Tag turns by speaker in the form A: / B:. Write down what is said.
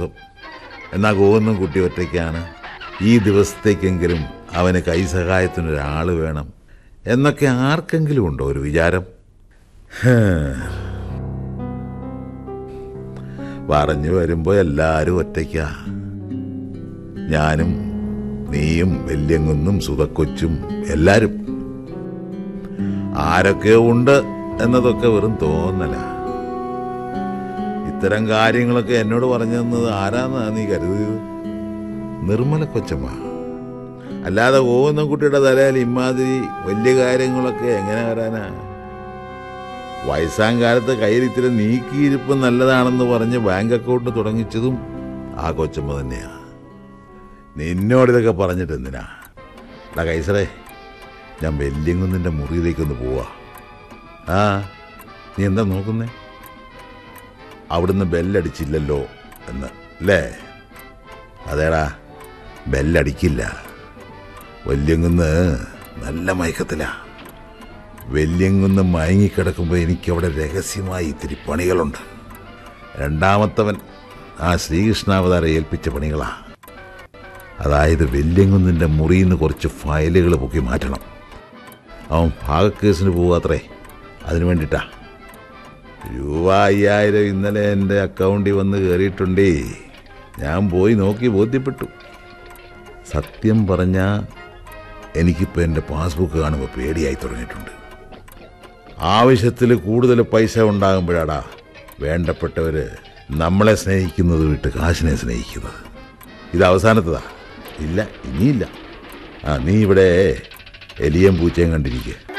A: എന്നാ കോന്നും കുട്ടി ഒറ്റയ്ക്കാണ് ഈ ദിവസത്തേക്കെങ്കിലും അവന് കൈസഹായത്തിനൊരാൾ വേണം എന്നൊക്കെ ആർക്കെങ്കിലും ഉണ്ടോ ഒരു വിചാരം ഹേ. പറഞ്ഞു വരുമ്പോ എല്ലാരും ഒറ്റയ്ക്കാ ഞാനും നീയും വല്യങ്ങുന്നും സുതക്കൊച്ചും എല്ലാരും ആരൊക്കെ ഉണ്ട് എന്നതൊക്കെ വെറും തോന്നല ഇത്തരം കാര്യങ്ങളൊക്കെ എന്നോട് പറഞ്ഞു തന്നത് ആരാന്നാ നീ കരുതിയത് നിർമ്മല കൊച്ചമ്മ അല്ലാതെ പോകുന്ന കുട്ടിയുടെ തലയിൽ ഇമാതിരി വലിയ കാര്യങ്ങളൊക്കെ എങ്ങനെ വരാനാ വയസ്സാം കാലത്ത് കയ്യിൽ ഇത്തിരി നീക്കിയിരിപ്പ് നല്ലതാണെന്ന് പറഞ്ഞ് ബാങ്ക് അക്കൗണ്ട് തുടങ്ങിച്ചതും ആ കൊച്ചമ്മ തന്നെയാ നിന്നോടിതൊക്കെ പറഞ്ഞിട്ട് എന്തിനാ എടാ കൈസറേ ഞാൻ വെല്ലിങ്ങുന്നിൻ്റെ മുറിയിലേക്കൊന്ന് പോവാ ആ നീ എന്താ നോക്കുന്നേ അവിടുന്ന് ബെല്ലടിച്ചില്ലല്ലോ എന്ന് അല്ലേ അതേടാ ബെല്ലടിക്കില്ല വല്യങ്ങുന്ന് നല്ല മയക്കത്തിലാ വല്യങ്ങുന്ന് മയങ്ങിക്കിടക്കുമ്പോൾ എനിക്കവിടെ രഹസ്യമായി ഇത്തിരി പണികളുണ്ട് രണ്ടാമത്തവൻ ആ ശ്രീകൃഷ്ണാവതാരം ഏൽപ്പിച്ച പണികളാ അതായത് വെല്യങ്കുന്നിൻ്റെ മുറിയിൽ നിന്ന് കുറച്ച് ഫയലുകൾ പൊക്കി മാറ്റണം അവൻ ഭാഗക്കേസിന് പോവാത്രേ അതിനു വേണ്ടിയിട്ടാ രൂപ അയ്യായിരം ഇന്നലെ എൻ്റെ അക്കൗണ്ടിൽ വന്ന് കയറിയിട്ടുണ്ടേ ഞാൻ പോയി നോക്കി ബോധ്യപ്പെട്ടു സത്യം പറഞ്ഞാൽ എനിക്കിപ്പോൾ എൻ്റെ പാസ്ബുക്ക് കാണുമ്പോൾ പേടിയായി തുടങ്ങിയിട്ടുണ്ട് ആവശ്യത്തിൽ കൂടുതൽ പൈസ ഉണ്ടാകുമ്പോഴാടാ വേണ്ടപ്പെട്ടവർ നമ്മളെ സ്നേഹിക്കുന്നത് വിട്ട് കാശിനെ സ്നേഹിക്കുന്നത് ഇത് അവസാനത്തതാ ഇല്ല ഇനിയില്ല ആ നീ ഇവിടെ എലിയും പൂച്ചയും കണ്ടിരിക്കുക